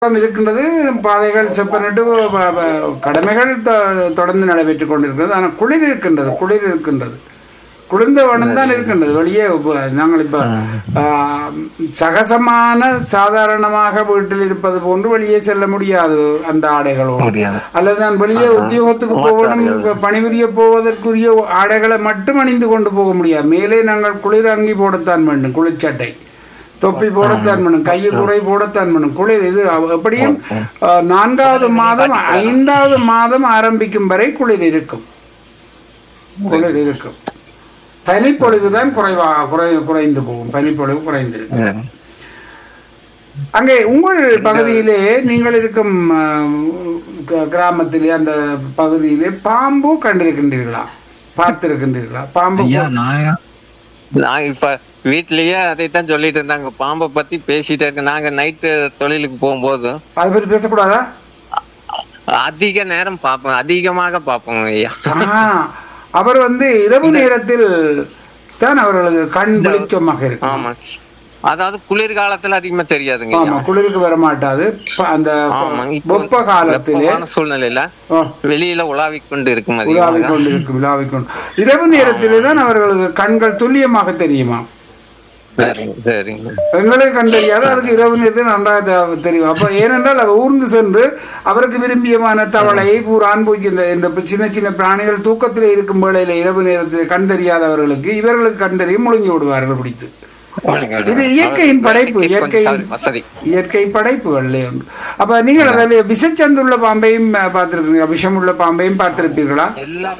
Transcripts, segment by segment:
பக்கம் இருக்கின்றது பாதைகள் செப்பனிட்டு ப- ப- கடமைகள் தொ- தொடர்ந்து நடைபெற்றுக் கொண்டிருக்கிறது ஆனால் குளிர் இருக்கின்றது குளிர் இருக்கின்றது குளிர்ந்த வனம் தான் இருக்கின்றது வெளியே இப்ப நாங்கள் இப்ப ஆ, சகசமான சாதாரணமாக வீட்டில் இருப்பது போன்று வெளியே செல்ல முடியாது அந்த ஆடைகளோடு முடியாது. அல்லது நான் வெளியே உத்தியோகத்துக்கு போகணும் பணிபுரிய போவதற்குரிய ஆடைகளை மட்டும் அணிந்து கொண்டு போக முடியாது மேலே நாங்கள் குளிர் அங்கி போடத்தான் வேண்டும் குளிர்ச்சட்டை தொப்பி போடத்தான் வேணும் கையை குறை போடத்தான் வேணும் குளிர் இது அவ- எப்படியும் அஹ், நான்காவது மாதம் ஐந்தாவது மாதம் ஆரம்பிக்கும் வரை குளிர் இருக்கும் குளிர் இருக்கும் பனிப்பொழிவு தான் குறைவா குறை குறைந்து போகும் பனிப்பொழிவு குறைந்திருக்கும் ம். அங்கே உங்கள் பகுதியிலே நீங்கள் இருக்கும் அஹ், க- கிராமத்திலே அந்த பகுதியிலே பாம்பு கண்டிருக்கின்றீர்களா பார்த்திருக்கின்றீர்களா பாம்பு ஐயா நான் நான் இப்ப வீட்லயே அதைத்தான் சொல்லிட்டு இருந்தாங்க பாம்பை பத்தி பேசிட்டே இருக்கு நாங்க நைட்டு தொழிலுக்கு போகும்போது அதை பற்றி பேசக்கூடாதா அதிக நேரம் பார்ப்போம் அதிகமாக பார்ப்போம் ஐயா ஆ, அவர் வந்து இரவு நேரத்தில் தான் அவர்களுக்கு கண் வெளிச்சமாக இருக்கும் ஆமா அதாவது குளிர்காலத்துல அதிகமா தெரியாதுங்க ஐயா. ஆமா குளிருக்கு வர மாட்டாது ப- அந்த ஆமா இப்போ வெப்ப காலத்திலே வெப்பமான சூழ்நிலையில ஆ, வெளியில உலாவிக் கொண்டு இருக்கும் உலாவிக் அதிகமாக கொண்டு இருக்கும் உலாவிக் கொண்டு இரவு நேரத்திலே தான் அவர்களுக்கு கண்கள் துல்லியமாக தெரியுமா சரிங்க சரிங்க எங்களுக்கு கண் தெரியாது அதுக்கு இரவு நேரத்தில் நன்றாக தெ- தெரியும் அப்ப ஏனென்றால் அவர் ஊர்ந்து சென்று அவருக்கு விரும்பியமான தவளை பூரான் பூச்சி இந்த இந்த சின்ன சின்ன பிராணிகள் தூக்கத்திலே இருக்கும் வேளையில இரவு நேரத்தில் கண் தெரியாதவர்களுக்கு இவர்களுக்கு கண் தெரியும் முழுங்கி விடுவார்கள் பிடித்து இது இயற்கையின் படைப்பு கொஞ்சம் இயற்கையின் வசதி இயற்கை படைப்புகள்லே ஒன்று அப்ப நீங்கள் அதில் விஷச்சந்துள்ள பாம்பையும் அஹ், பார்த்திருக்கீங்களா விஷமுள்ள பாம்பையும் பார்த்திருப்பீர்களா எல்லா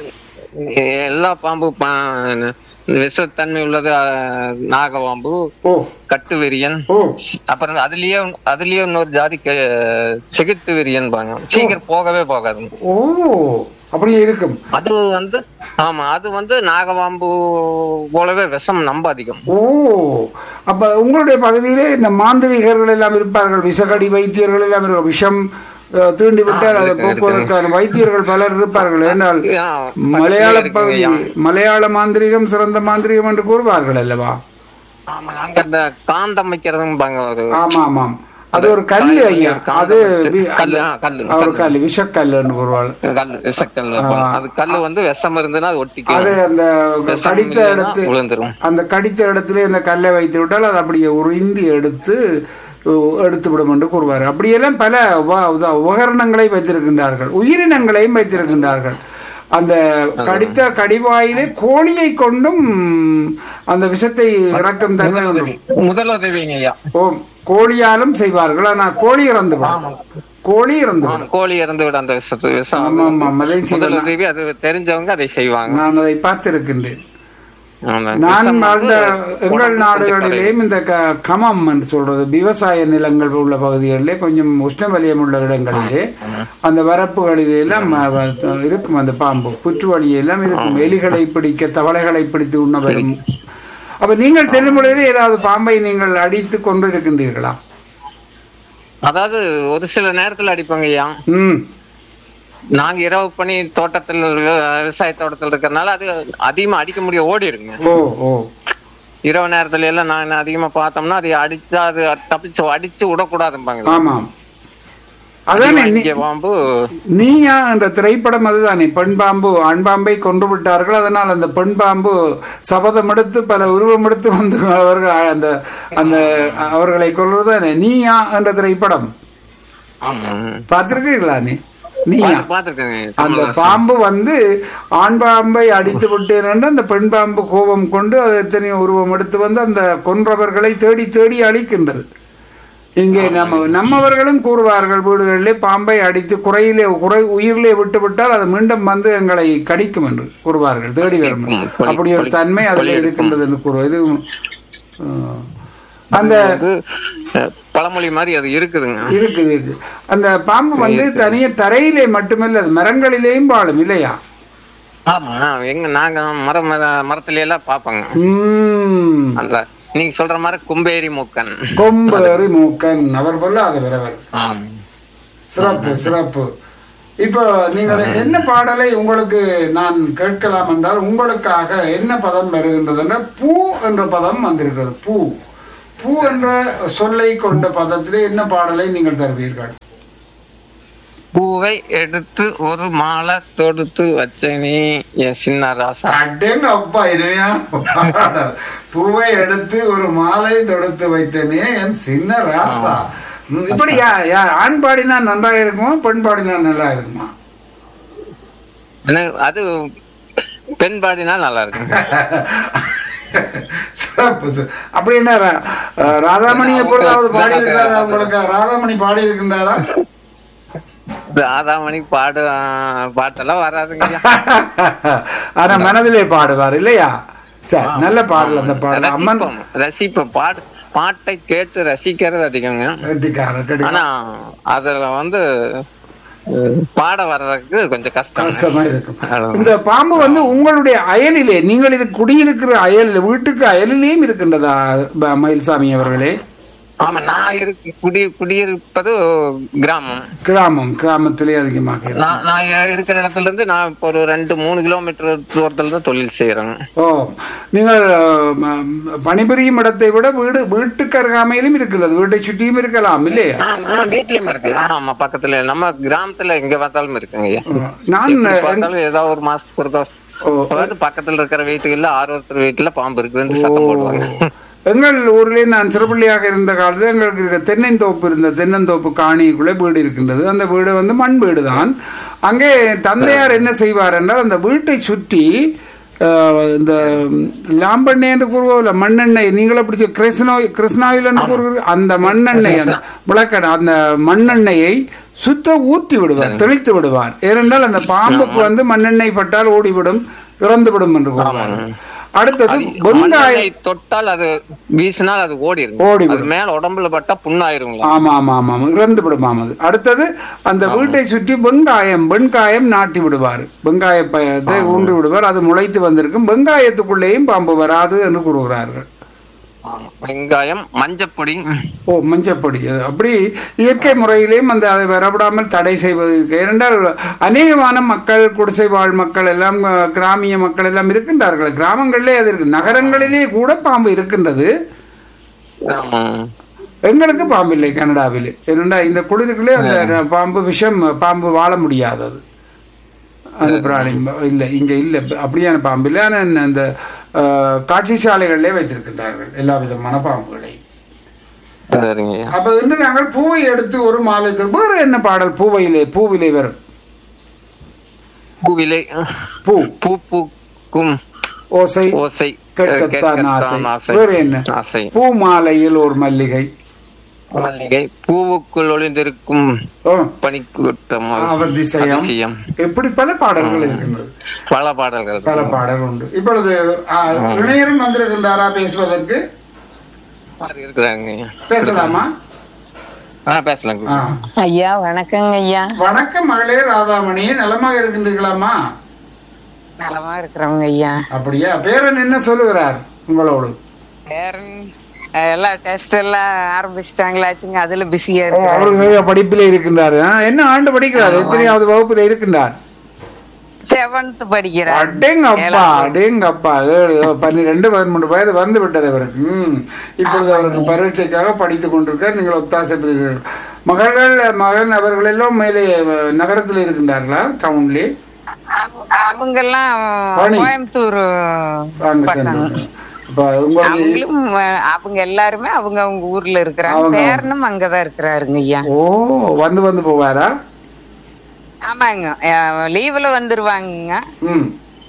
எல்லா பாம்பு பா- விஷத்தன்மை உள்ளது அஹ், நாகபாம்பு ஓ கட்டு விரியன் ஓ அப்புறம் அதுலயே அதுலயே இன்னொரு ஜாதி கெ- சிகிட்டு விரியன்பாங்க சீக்கிரம் போகவே போகாதுங்க ஓ அப்படியே இருக்கும் அது வந்து ஆமா அது வந்து நாகபாம்பு போலவே விஷம் ரொம்ப அதிகம் ஓ அப்ப உங்களுடைய பகுதியிலே இந்த மாந்திரிகர்கள் எல்லாம் இருப்பார்கள் விஷகடி வைத்தியர்கள் எல்லாம் இருப்பார்கள் விஷம் அஹ், தீண்டி விட்டால் அதை இருக்கு, போக்குவதற்கான வைத்தியர்கள் பலர் இருப்பார்கள் ஏனால் ஆ, மலையாள பக்கத்துலயே பகுதி இருக்குங்கய்யா. மலையாள மாந்திரிகம் சிறந்த மாந்திரிகம் என்று கூறுவார்கள் அல்லவா ஆமா அங்க அந்த காந்தம் வைக்கிறதும்பாங்க ஒரு ஆமா ஆமாம் அது ஒரு கல் ஐயா அது வி- கல்லு ஆ, கல்லு ஒரு கல் விஷக்கல்லுன்னு கூறுவாள் கல்லு விஷக்கல்லு வைப்பாங்க. அது கல்லு வந்து விஷம் இருந்துன்னா அது ஒட்டிக்கும் அது அந்த கடித்த இல்லைன்னா இடத்து விழுந்துரும் அந்த கடித்த இடத்துல இந்த கல்லை வைத்து விட்டால் அது அப்படியே உறிந்தி எடுத்து உ- எடுத்து விடும் என்று கூறுவார் அப்படியெல்லாம் பல உப- உத- உபகரணங்களை வைத்திருக்கின்றார்கள் உயிரினங்களையும் வைத்திருக்கின்றார்கள் அந்த கடித்த கடிவாயிலே கோழியை கொண்டும் அந்த விஷத்தை இறக்கும் தன்மை உண்டு முதலுதவிங்க ஐயா ஓ கோழியாலும் செய்வார்கள் ஆனால் கோழி இறந்து விடும் கோழி இறந்து விடும் ஆமா, கோழி இறந்து விட அந்த விஷத்து விஷம் ஆமா ஆமா அதையும் செய்வார் முதலுதவி அது தெரிஞ்சவங்க அதை செய்வாங்க நான் அதை பார்த்திருக்கின்றேன் ஆமா. நான் விஷம் வாழ்ந்த வந்து எங்கள் உடம்புக்கு நாடுகளிலேயும் இந்த க கமம் என்று சொல்றது விவசாய நிலங்கள் உள்ள பகுதிகளிலே கொஞ்சம் உஷ்ணவலியம் உள்ள இடங்களிலே அந்த வரப்புகளிலே எல்லாம் அஹ், வ- இருக்கும் அந்த பாம்பு புற்றுவலி எல்லாம் இருக்கும் எலிகளை பிடிக்க தவளைகளை பிடித்து உண்ண வரும் அப்ப நீங்கள் செல்லும் பொழுது ஏதாவது பாம்பை நீங்கள் அடித்து கொண்டு இருக்கின்றீர்களா அதாவது ஒரு சில நேரத்துல அடிப்பாங்க ஐயா ம் நாங்க இரவு பணி தோட்டத்தில் விவ- விவசாய தோட்டத்தில் இருக்கறனால அது அதிகமா அடிக்க முடிய ஓடிடுங்க ஓ ஓ இரவு நேரத்துல எல்லாம் நாங்க அதிகமா பார்த்தோம்னா அதை அடிச்சா அது தப்பிச்சு அடிச்சு விடக்கூடாதும்பாங்க ஆமாம் அதானே நீ- இங்க பாம்பு நீயா என்ற திரைப்படம் அதுதானே பெண் பாம்பு ஆண் பாம்பை கொன்று விட்டார்கள் அதனால் அந்த பெண் பாம்பு சபதம் எடுத்து பல உருவம் எடுத்து வந்து அவர்கள் அந்த அந்த அவர்களை கொல்றதுதானே நீயா என்ற திரைப்படம் ஆமா பார்த்திருக்கீங்களா நீ நீயா பார்த்து- பார்த்திருக்கேங்க அந்த பாம்பு வந்து ஆண் பாம்பை அடித்து விட்டேன் என்று அந்த பெண் பாம்பு கோபம் கொண்டு அது எத்தனையோ உருவம் எடுத்து வந்து அந்த கொன்றவர்களை தேடி தேடி அழிக்கின்றது இங்கே நம்ம நம்மவர்களும் கூறுவார்கள் வீடுகளிலே பாம்பை அடித்து குறையிலே குறை உயிரிலே விட்டு விட்டால் அது மீண்டும் வந்து எங்களை கடிக்கும் என்று கூறுவார்கள் தேடி வரும் என்று. கொலி- அப்படி ஒரு கொலி- தன்மை அதில் கொலி இருக்கின்றது என்று கூறுவோம் இது அஹ், அந்த அது அஹ், பழமொழி மாதிரி அது இருக்குதுங்க இருக்குது இருக்கு அந்த பாம்பு வந்து தனியே தரையிலே மட்டுமில்லை அது மரங்களிலேயும் வாழும் இல்லையா ஆமா எங்க நாங்க மரம் மரத்துல எல்லாம் பாப்போங்க உம் அந்த நீங்க சொல்ற மாதிரி கும்பேரி மூக்கன் கொம்பேறி மூக்கன் அவர் பொல்லாத விரவர் ஆமா சிறப்பு சிறப்பு இப்போ நீங்கள் என்ன பாடலை உங்களுக்கு நான் கேட்கலாம் என்றால் உங்களுக்காக என்ன பதம் வருகின்றது என்றால் பூ என்ற பதம் வந்திருக்கிறது பூ பூ என்ற சொல்லை கொண்ட பதத்திலே என்ன பாடலை நீங்கள் தருவீர்கள் பூவை எடுத்து ஒரு மாலை தொடுத்து வச்சனே என் சின்ன ராசா அடேங்க அப்பா இனிமையான பாடல் பூவை எடுத்து ஒரு மாலை தொடுத்து வைத்தனே என் சின்ன ராசா ம், இப்படி யா யார் ஆண் பாடினா நன்றாக இருக்குமா பெண் பாடினா நல்லா இருக்குமா எனக்கு அது பெண் பாடினா நல்லா இருக்குங்க சிறப்பு சார். அப்படி என்ன ரா- அஹ், ராதாமணி எப்பொழுதாவது பாடி இருக்கிறாரா உங்களுக்கு ராதாமணி பாடி இருக்கின்றாரா ராதாமணி பாடு பாட்டெல்லாம் வராதுங்க ஆனா மனதிலே பாடுவார் இல்லையா சரி நல்ல பாடல் அந்த பாடல் அம்மன் ரசிப்போம் ரசிப்போம் பாடு பாட்டை கேட்டு ரசிக்கிறது அதிகங்க கெட்டிக்காரர் கெட்டி ஆனா அதுல வந்து அஹ், பாட வர்றதுக்கு கொஞ்சம் கஷ்டம் கஷ்டமா இருக்கும் இந்த பாம்பு வந்து உங்களுடைய அயலிலே நீங்கள் இரு- குடியிருக்கிற அயலில் வீட்டுக்கு அயலிலேயும் இருக்கின்றதா ப- மயில்சாமி அவர்களே ஆமா நான் இருக்கு குடி குடியிருப்பது கிராமம் கிராமம் கிராமத்திலே அதிகமாக இருக்கும் நான் நான் இருக்கிற இடத்துல இருந்து நான் இப்போ ஒரு ரெண்டு மூணு கிலோமீட்டர் தூரத்துல தான் தொழில் செய்யறேங்க ஓ நீங்கள் அஹ், ம- பணிபுரியும் இடத்தை விட வீடு வீட்டுக்கு அருகாமையிலும் இருக்கிறது வீட்டை சுற்றியும் இருக்கலாம் இல்லையா வீட்லயும் இருக்கு ஆமா பக்கத்துல நம்ம கிராமத்துல எங்க பார்த்தாலும் இருக்குங்க ஐயா அஹ், நான் எப்படி பார்த்தாலும் ஏதாவது ஒரு மாசத்துக்கு ஒரு தடவை ஓ, அதாவது பக்கத்துல இருக்கிற வீட்டுகள்ல ஆறு ஒருத்தர் வீட்டுல பாம்பு இருக்குதுன்னு சத்தம் போடுவாங்க எங்கள் ஊரிலே நான் சிறுபிள்ளையாக இருந்த காலத்தில் எங்களுக்கு இருக்க தென்னந்தோப்பு இருந்த தென்னந்தோப்பு காணிக்குள்ளே வீடு இருக்கின்றது அந்த வீடு வந்து மண் வீடு தான் அங்கே தந்தையார் என்ன செய்வார் என்றால் அந்த வீட்டை சுற்றி அஹ், இந்த லாம்பெண்ணெய் என்று கூறுவோம்ல மண்ணெண்ணெய் நீங்களே பிடிச்ச கிருஷ்ணா கிருஷ்ணாயில் என்று கூறுகிற அந்த மண்ணெண்ணெய் அந்த விளக்கடை அந்த மண்ணெண்ணெயை சுத்த ஊற்றி விடுவார் தெளித்து விடுவார் ஏனென்றால் அந்த பாம்புக்கு வந்து மண்ணெண்ணெய் பட்டால் ஓடிவிடும் இறந்துவிடும் என்று கூறுவார் அடுத்தது வெங்காயம் மண்ணெண்ணெய் தொட்டால் அது வீசினால் அது ஓடிடும் ஓடிவிடும். அது மேல உடம்புல பட்டா புண்ணாயிருங்களா ஆமா ஆமா ஆமா ஆமா. இறந்து விடுமாம் அது அடுத்தது அந்த வீட்டை சுற்றி வெங்காயம் வெங்காயம் நாட்டி விடுவார் வெங்காய பயத்தை ஊன்றி விடுவார் அது முளைத்து வந்திருக்கும் வெங்காயத்துக்குள்ளேயும் பாம்பு வராது என்று கூறுகிறார்கள் ஆமா. வெங்காயம் மஞ்சப்பொடி ஓ மஞ்சப்பொடி அது அப்படி இயற்கை முறையிலேயும் அந்த அதை வரவிடாமல் தடை செய்வது இருக்கு. ஏனென்றால் அநேகமான மக்கள் குடிசை வாழ் மக்கள் எல்லாம் அஹ், கிராமிய மக்கள் எல்லாம் இருக்கின்றார்கள் கிராமங்களிலே அது இருக்கு நகரங்களிலே கூட பாம்பு இருக்கின்றது ஆமா. எங்களுக்கு பாம்பு இல்லை கனடாவில் ஏனென்றா இந்த குளிருக்குள்ளே அந்த பாம்பு விஷம் பாம்பு வாழ முடியாது அது அந்த பிராணி இல்லை இங்கே இல்லை அப்படியான பாம்பு இல்லை ஆனால் அந்த அஹ், காட்சி சாலைகளிலே வைத்திருக்கின்றார்கள் எல்லா விதமான பாம்புகளை சரிங்க ஐயா. அப்ப இன்று நாங்கள் பூவை எடுத்து ஒரு மாலை தரு- வேறு என்ன பாடல் பூவையிலே பூவிலே வரும் பூவிலை பூ பூ பூக்கும் ஓசை ஓசை கேட்கத்தான் ஆசை ஆசை வேறு என்ன ஆசை பூ மாலையில் ஒரு மல்லிகை மல்லிகை பூவுக்குள் ஒளிந்திருக்கும் ஓ பனிக்கூட்டம் அவதிசயம் அதிசயம். இப்படி பல பாடல்கள் இருக்கின்றது பல பாடல்கள் பல பாடல் உண்டு இப்பொழுது ஆ, இணையரும் வந்திருக்கின்றாரா பேசுவதற்கு பாரு இருக்கிறாங்க ஐயா. பேசலாமா ஆ பேசலாங்க ஆ. ஐயா வணக்கங்க ஐயா வணக்கம் மகளே ராதாமணி நலமாக இருக்கின்றீர்களாமா நலமா இருக்கிறவங்க ஐயா அப்படியா பேரன் என்ன சொல்லுகிறார் உங்களோடு பேரன் அஹ், எல்லாம் டெஸ்ட் எல்லாம் ஆரம்பிச்சிட்டாங்களாச்சுங்க அதுல பிஸியா ஓ, இருக்கு அவரு நிறைய படிப்பிலே இருக்கின்றார் ஆ, என்ன ஆண்டு படிக்கிறார் எத்தனையாவது வகுப்பில் இருக்கின்றார் செவன்த் படிக்கிறார் அடேங்க அப்பா அடேங்க அப்பா ஏழு பன்னிரெண்டு பதிமூன்று வயது வந்து விட்டது அவருக்கு ம். இப்பொழுது அவருக்கு பரீட்சைக்காக படித்துக் கொண்டிருக்கார் நீங்கள் ஒத்தாசை பெறுகிறீர்கள் மகள்கள் மகன் அவர்கள் எல்லாம் மேலே அஹ், நகரத்தில் இருக்கின்றார்களா டவுன்லே அவங்க எல்லாம் பணி. கோயம்புத்தூர் வாங்க பக்கம் சென்று இப்ப உங்களுக்கு அவங்களும் அஹ், அவங்க எல்லாருமே அவங்க அவங்க ஊர்ல இருக்கிறாங்க அவங்க- பேரனும் அங்கதான் இருக்கிறாருங்க ஐயா ஓ வந்து வந்து போவாரா ஆமாங்க லீவ்ல வந்துருவாங்க ம்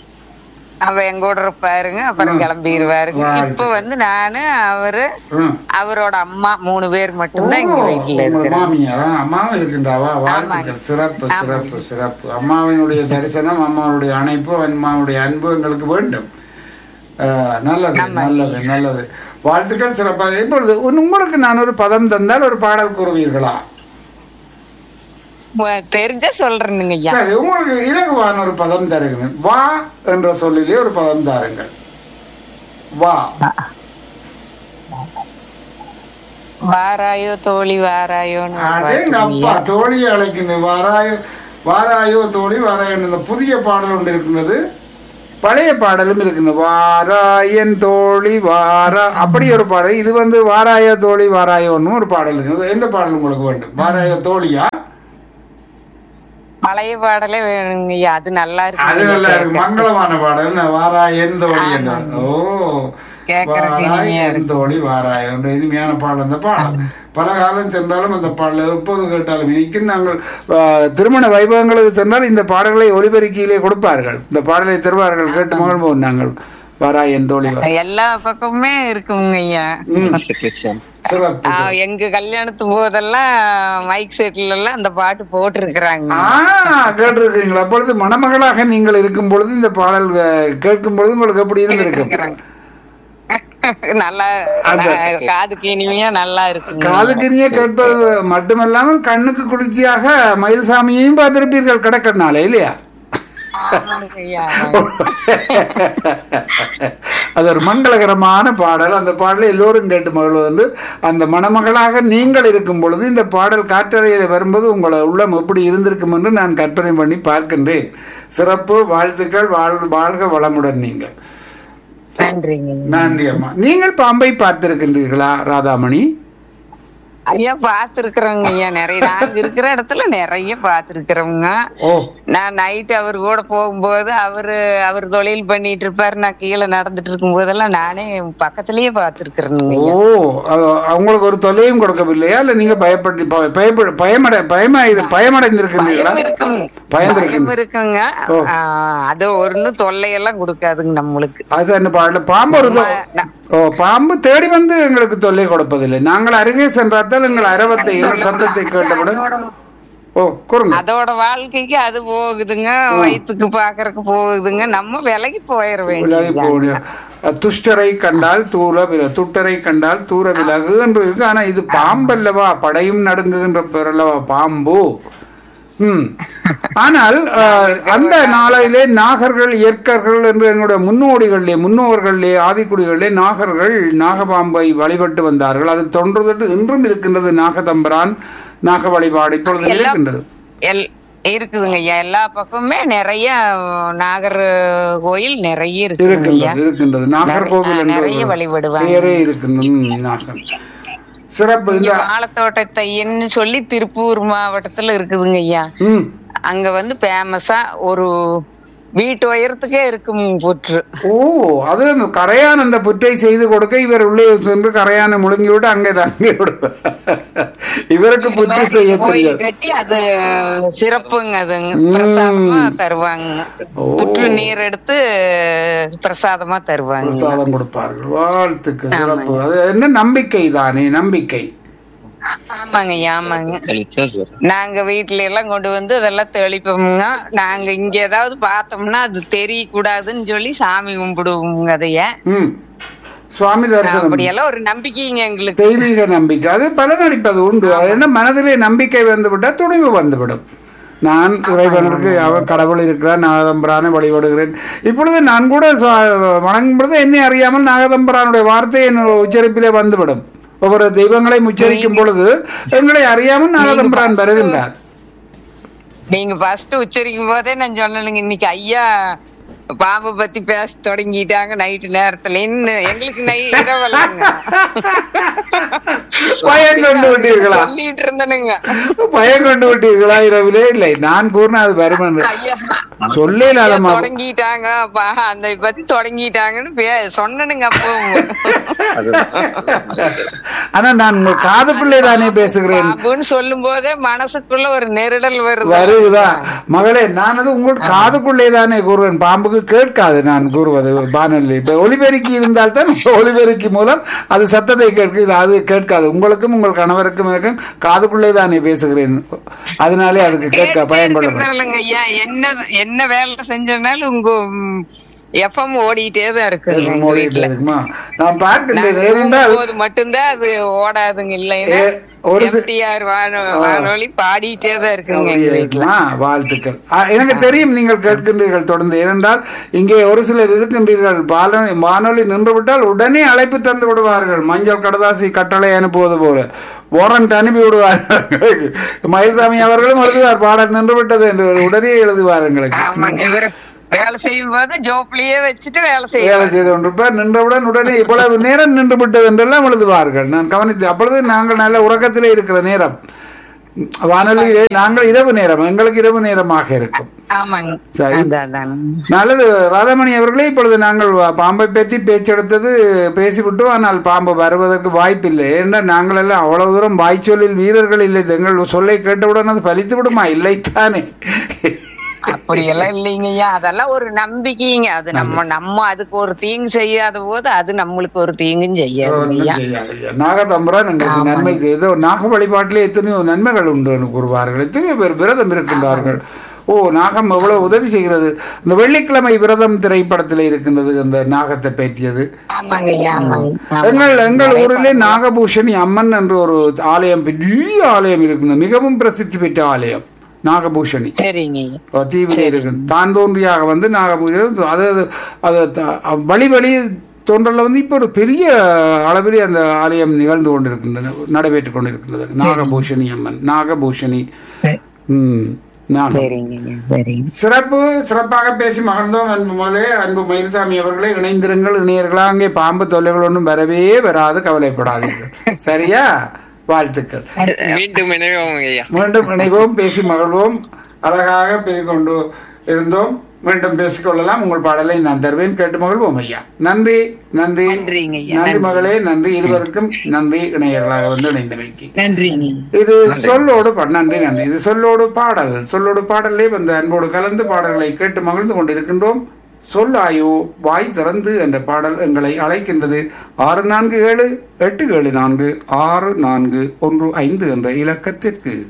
அவ எங்க கூட இருப்பாருங்க அப்புறம் கிளம்பிடுவாருங்க வாழ்த்துக்கள். இப்ப வந்து நானு அவரு ம் அவரோட அம்மா மூணு பேர் ஓ, மட்டும்தான் எங்க வீட்டுல உங்கள் இருக்கிறோம் மாமியாரா அம்மாவும் இருக்கின்றாவா வாழ்த்துக்கள் சிறப்பு சிறப்பு சிறப்பு அம்மாவினுடைய தரிசனம் அம்மாவுடைய அணைப்பு அம்மாவுடைய அன்பு எங்களுக்கு வேண்டும் அஹ், நல்லது நல்லது நல்லது வாழ்த்துக்கள் சிறப்பாக இப்பொழுது உன்- உங்களுக்கு நான் ஒரு பதம் தந்தால் ஒரு பாடல் கூறுவீர்களா உ- தெரிஞ்சா சொல்றேனுங்க ஐயா சரி உங்களுக்கு இலகுவான ஒரு பதம் தருகிறேன் வா என்ற சொல்லிலே ஒரு பதம் தாருங்கள் வா வாராயோ தோழி வாராயோன்னு ஒரு அடேங்க பாட்டுங்க அப்பா ஐயா. தோழியை அழைக்கின்ற வாராயோ வாராயோ தோழி வாராயோ இந்த புதிய பாடல் ஒன்று இருக்கின்றது பழைய பாடலும் இருக்குது வாராயன் தோழி வாரா அப்படி ஒரு பாடல் இது வந்து வாராய தோழி வாராயோன்னு ஒரு பாடல் இருக்குது எந்த பாடல் உங்களுக்கு வேண்டும் வாராய தோழியா பழைய பாடலே வேணுங்க ஐயா அது நல்லா அது இருக்கு நல்லா இருக்கு மங்களமான பாடல் என்ன வாராயன் தோழி என்ற ஓ கேட்கறதுக்கு இனிமையா வாராயன் தோழி வாராய என்ற இனிமையான பாடல் அந்த பாடல் பல காலம் சென்றாலும் அந்த பாடல் எப்போது கேட்டாலும் இன்னைக்கு நாங்கள் ஆ, திருமண வைபவங்களுக்கு சென்றால் இந்த பாடல்களை ஒலிபெருக்கியிலே கொடுப்பார்கள் இந்த பாடலை தருவார்கள் கேட்டு மகிழ்வோம் நாங்கள் வாராயன் தோழி வா- எல்லா பக்கமுமே இருக்குங்க ஐயா ம், சிறப்பு. சிறப்பு ஆ, எங்க கல்யாணத்து போதெல்லாம் மைக் செட்ல எல்லாம் அந்த பாட்டு போட்டிருக்கிறாங்க ஆ கேட்டிருக்கீங்களா அப்பொழுது மணமகளாக நீங்கள் இருக்கும் பொழுது இந்த பாடல் அஹ், கேட்கும் பொழுது உங்களுக்கு எப்படி இருந்திருக்கும் நல்லா அது- நா- காதுக்கு இனிமையா நல்லா இருக்குங்க காதுக்கினிய கேட்பது மட்டுமல்லாமல் கண்ணுக்கு குளிர்ச்சியாக மயில்சாமியையும் பார்த்திருப்பீர்கள் கடற்கண்ணாலே இல்லையா ஆமாங்க ஐயா அது ஒரு மங்களகரமான பாடல் அந்த பாடலை எல்லோரும் கேட்டு மகிழ்வதுண்டு அந்த மணமகளாக நீங்கள் இருக்கும் பொழுது இந்த பாடல் காற்றறையில் வரும்போது உங்களை உள்ளம் எப்படி இருந்திருக்கும் என்று நான் கற்பனை பண்ணி பார்க்கின்றேன் சிறப்பு வாழ்த்துக்கள் வாழ் வாழ்க வளமுடன் நீங்கள் நன்றிங்க நன்றி அம்மா நீங்கள் பாம்பை பார்த்திருக்கின்றீர்களா ராதாமணி ஐயா பாத்துருக்குறோங்க ஐயா நிறைய நாங்க இருக்கிற இடத்துல நிறைய பாத்துருக்குறோங்க ஓ நான் நைட் அவர் கூட போகும்போது அவரு அவர் தொழில் பண்ணிட்டு இருப்பாரு நான் கீழே நடந்துட்டு இருக்கும் போதெல்லாம் நானே பக்கத்துலயே பாத்துருக்கிறேனுங்க ஓ அது அவங்களுக்கு ஒரு தொல்லையும் கொடுக்கவில்லையா இல்ல நீங்க பயப்பட்டு ப- பயப்பட பயமடை பயமா பயமடைந்திருக்கின்றீர்களா பயம் இருக்குங்க பயந்திருக்கீங்க பயம் இருக்குங்க ஓ. ஆ, அது ஒண்ணு தொல்லையெல்லாம் கொடுக்காதுங்க நம்மளுக்கு அது என்ன பாடல பாம்பு ஒரு தொ- நான்- ஓ பாம்பு தேடி வந்து எங்களுக்கு தொல்லை கொடுப்பதில்லை நாங்கள் அருகே சென்றால் எங்கள் அரவத்தை எங்கள் சத்தத்தை கேட்டவுடன் ஓ கூறுங்க அதோட வாழ்க்கைக்கு அது போகுதுங்க வயிற்றுக்கு பாக்குறதுக்கு போகுதுங்க நம்ம விலகி போயிட விலகி வேண்டியது போக துஷ்டரை கண்டால் தூர வில துட்டரை கண்டால் தூர விலகு என்று இருக்கு ஆனா இது பாம்பல்லவா படையும் நடுங்குகின்ற பேரல்லவா பாம்பு ம் ஆனால் அஹ், அந்த நாளையிலே நாகர்கள் இயற்கர்கள் என்று என்னுடைய முன்னோடிகளிலே முன்னோர்களிலே ஆதிக்குடிகளிலே நாகர்கள் நாகபாம்பை வழிபட்டு வந்தார்கள் அது தொன்றுதட்டு இன்றும் இருக்கின்றது நாகதம்பரான் நாக வழிபாடு இப்பொழுது எல்லாம் இருக்கின்றது எல் இருக்குதுங்க ஐயா எல்லா பக்கமுமே நிறைய நாகர் கோயில் நிறைய இருக்குதுங்க ஐயா இருக்கின்றது இருக்கின்றது நாகர்கோவில் நிறைய- என்ற நிறைய ஒரு வழிபடுவாங்க. பேரே இருக்கின்றது ம், நாகன் சிறப்பு இந்த இங்க வாழைத்தோட்டத்தைன்னு சொல்லி திருப்பூர் மாவட்டத்துல இருக்குதுங்க ஐயா ம் அங்க வந்து ஃபேமஸா ஒரு வீட்டு உயரத்துக்கே இருக்கும் புற்று ஓ அது அந்த கரையான் அந்த புற்றை செய்து கொடுக்க இவர் உள்ளே சென்று கரையானை முழுங்கி விட்டு அங்கே தங்கி விடுவார் இவருக்கு புற்று செய்ய கோயில் தெரியாது கட்டி அது சிறப்புங்க அதுங்க ம். பிரசாதமா தருவாங்க ஓ. புற்று நீர் எடுத்து பிரசாதமா தருவாங்க பிரசாதம் கொடுப்பார்கள் வாழ்த்துக்கு சிறப்பு அது என்ன நம்பிக்கை தானே நம்பிக்கை ஆமாங்க ஐயா, ஆமாங்க தெளிச்சா சரி. நாங்க வீட்ல எல்லாம் கொண்டு வந்து அதெல்லாம் தெளிப்போமுங்க நாங்க இங்க ஏதாவது பார்த்தோம்னா அது தெரியக்கூடாதுன்னு சொல்லி சாமி கும்பிடுவோங்க அதைய ம் சுவாமி தரிசனம் அப்படியெல்லாம் ஒரு நம்பிக்கைங்க எங்களுக்கு தெய்வீக நம்பிக்கை அது பலனளிப்பது உண்டு அது என்ன மனதிலே நம்பிக்கை வந்துவிட்டால் துணிவு வந்துவிடும் நான் இறைவனுக்கு அவர் கடவுள் இருக்கிறார் நாகதம்பரானை வழிபடுகிறேன் இப்பொழுது நான் கூட சுவா- வணங்கும் பொழுது என்னை அறியாமல் நாகதம்பரானுடைய வார்த்தை என் உச்சரிப்பிலே வந்துவிடும் ஒவ்வொரு தெய்வங்களையும் உச்சரிக்கும் பொழுது எங்களை அறியாமல் நாகதம்பரான் வருகின்றார் நீங்க ஃபர்ஸ்ட் உச்சரிக்கும் போதே நான் சொன்னேனுங்க இன்னைக்கு ஐயா பாம்பை பத்தி பேச தொடங்கிட்டாங்க நைட்டு நேரத்துல இன்னும் எங்களுக்கு நை இரவலாங்க பயம் கொண்டு விட்டீர்களா சொல்லிட்டு இருந்தனுங்க பயம் கொண்டு விட்டீர்களா இரவிலே இல்லை நான் கூறின அது வரும் என்று ஐயா சொல்லலாதம்மா தொடங்கிட்டாங்க பா அந்த பத்தி தொடங்கிட்டாங்கன்னு பே சொன்னனுங்க அப்போ அது ஆனா நான் உங்கள் காதுக்குள்ளே தானே பேசுகிறேன் பாம்புன்னு சொல்லும் போதே மனசுக்குள்ள ஒரு நெருடல் வருது வருகுதா மகளே நான் அது உங்கள் காதுக்குள்ளே தானே கூறுவேன் பாம்புக்கு கேட்காது நான் கூறுவது வானொலி இப்ப ஒலிபெருக்கி இருந்தால் தான் ஒலிபெருக்கி மூலம் அது சத்தத்தை கேட்குது அது கேட்காது உங்களுக்கும் உங்கள் கணவருக்கும் இருக்கும் காதுக்குள்ளே தானே பேசுகிறேன் அதனாலே அதுக்கு கேட்க பயம் கொள்ள வேண்டாம். இல்லைங்க ஐயா என்ன என்ன வேலை செஞ்சனாலும் உங்க எஃப்எம் ஓடிட்டே தான் இருக்குங்க எங்க ஓடிட்டு வீட்டுல இருக்குமா நான் பார்க்கின்றேன் நாங்க ஏனென்றால் போது மட்டும்தான் அது ஓடாதுங்க இல்லைன்னா ஏ, ஒரு சி- எஃப்டிஆர் வானொலி பாடிட்டே தான் இருக்குங்க எங்க அப்படியே வீட்டுல இருக்குமா? வாழ்த்துக்கள் ஆ, எனக்கு தெரியும் நீங்கள் கேட்கின்றீர்கள் தொடர்ந்து ஏனென்றால் இங்கே ஒரு சிலர் இருக்கின்றீர்கள் பால- வானொலி நின்று விட்டால் உடனே அழைப்பு தந்து விடுவார்கள் மஞ்சள் கடதாசி கட்டளை அனுப்புவது போல வாரண்ட் அனுப்பி விடுவார்கள் மயில்சாமி அவர்களும் எழுதுவார் பாடல் நின்று விட்டது என்று உடனே எழுதுவார் எங்களுக்கு ஆமாங்க இவரு வேலை செய்யும் போது ஜோப்லயே வச்சுட்டு வேலை வேலை செய்யும் செய்து கொண்டிருப்பார் நின்றவுடன் உடனே இவ்வளவு நேரம் நின்று விட்டது என்றெல்லாம் எழுதுவார்கள் நான் கவனித்து அப்பொழுது நாங்கள் நல்ல உறக்கத்திலே இருக்கிற நேரம் வானொலியிலே நாங்கள் இரவு நேரம் எங்களுக்கு இரவு நேரமாக இருக்கும் ஆமாங்க சரி. அதான், அதான். நல்லது ராதாமணி அவர்களே இப்பொழுது நாங்கள் வ- பாம்பை பற்றி பேச்செடுத்தது பேசிவிட்டோம் ஆனால் பாம்பு வருவதற்கு வாய்ப்பில்லை ஏனென்றால் நாங்கள் எல்லாம் அவ்வளவு தூரம் வாய்ச்சொல்லில் வீரர்கள் இல்லை எங்கள் சொல்லை கேட்டவுடன் அது பலித்து விடுமா இல்லைத்தானே அப்படி எல்லாம் இல்லைங்க ஐயா அதெல்லாம் ஒரு நம்பிக்கைங்க அது நம்ம நம்ம அதுக்கு ஒரு தீங்கு செய்யாத போது அது நம்மளுக்கு ஒரு தீங்கும் செய்யாது ஒண்ணும் ஐயா செய்யாது ஐயா. நாகதம்புரான் எங்களுக்கு நன்மை செய்து நாக வழிபாட்டிலே எத்தனையோ நன்மைகள் உண்டு என்று கூறுவார்கள் எத்தனையோ பேர் விரதம் இருக்கின்றார்கள் ஓ நாகம் எவ்வளவு உதவி செய்கிறது இந்த வெள்ளிக்கிழமை விரதம் திரைப்படத்தில் இருக்கின்றது அந்த நாகத்தை பேற்றியது ஆமாங்க ஐயா ஆமாங்க ஆமா. எங்கள் எங்கள் ஊரிலே நாகபூஷணி அம்மன் என்ற ஒரு ஆலயம் பெரிய ஆலயம் இருக்கின்றது மிகவும் பிரசித்தி பெற்ற ஆலயம் நாகபூஷணி சரிங்க ஐயா தீவிலே இருக்கு தான் தோன்றியாக வந்து நாகபூஷணி அது அது- அது த- வழி வழி தோன்றல வந்து இப்போ ஒரு பெரிய அளவிலே அந்த ஆலயம் நிகழ்ந்து கொண்டிருக்கின்றன நடைபெற்றுக் கொண்டிருக்கின்றது நாகபூஷணி அம்மன் நாகபூஷணி ம் நாகம் சரிங்க ஐயா சரிங்க சிறப்பு சிறப்பாக பேசி மகிழ்ந்தோம் அன்பு மகளே அன்பு மயில்சாமி அவர்களே இணைந்திருங்கள் இணையர்களா அங்கே பாம்பு தொல்லைகள் ஒன்றும் வரவே வராது கவலைப்படாதீர்கள் சரியா வாழ்த்துக்கள் மீண்டும் இணைவோம் ஐயா மீண்டும் இணைவோம் பேசி மகிழ்வோம் அழகாக பேசிக்கொண்டு இருந்தோம் மீண்டும் பேசிக்கொள்ளலாம் உங்கள் பாடலை நான் தருவேன் கேட்டு மகிழ்வோம் ஐயா நன்றி நன்றி நன்றிங்க ஐயா, நன்றி நன்றி. மகளே நன்றி இருவருக்கும் நன்றி இணையர்களாக வந்து இணைந்தமைக்கு நன்றிங்க இது சொல்லோடு பா- நன்றி நன்றி இது சொல்லோடு பாடல் சொல்லோடு பாடலே வந்து அன்போடு கலந்து பாடல்களை கேட்டு மகிழ்ந்து கொண்டிருக்கின்றோம் சொல்லாயோ வாய் திறந்து என்ற பாடல் எங்களை அழைக்கின்றது ஆறு நான்கு ஏழு எட்டு ஏழு நான்கு ஆறு நான்கு ஒன்று ஐந்து என்ற இலக்கத்திற்கு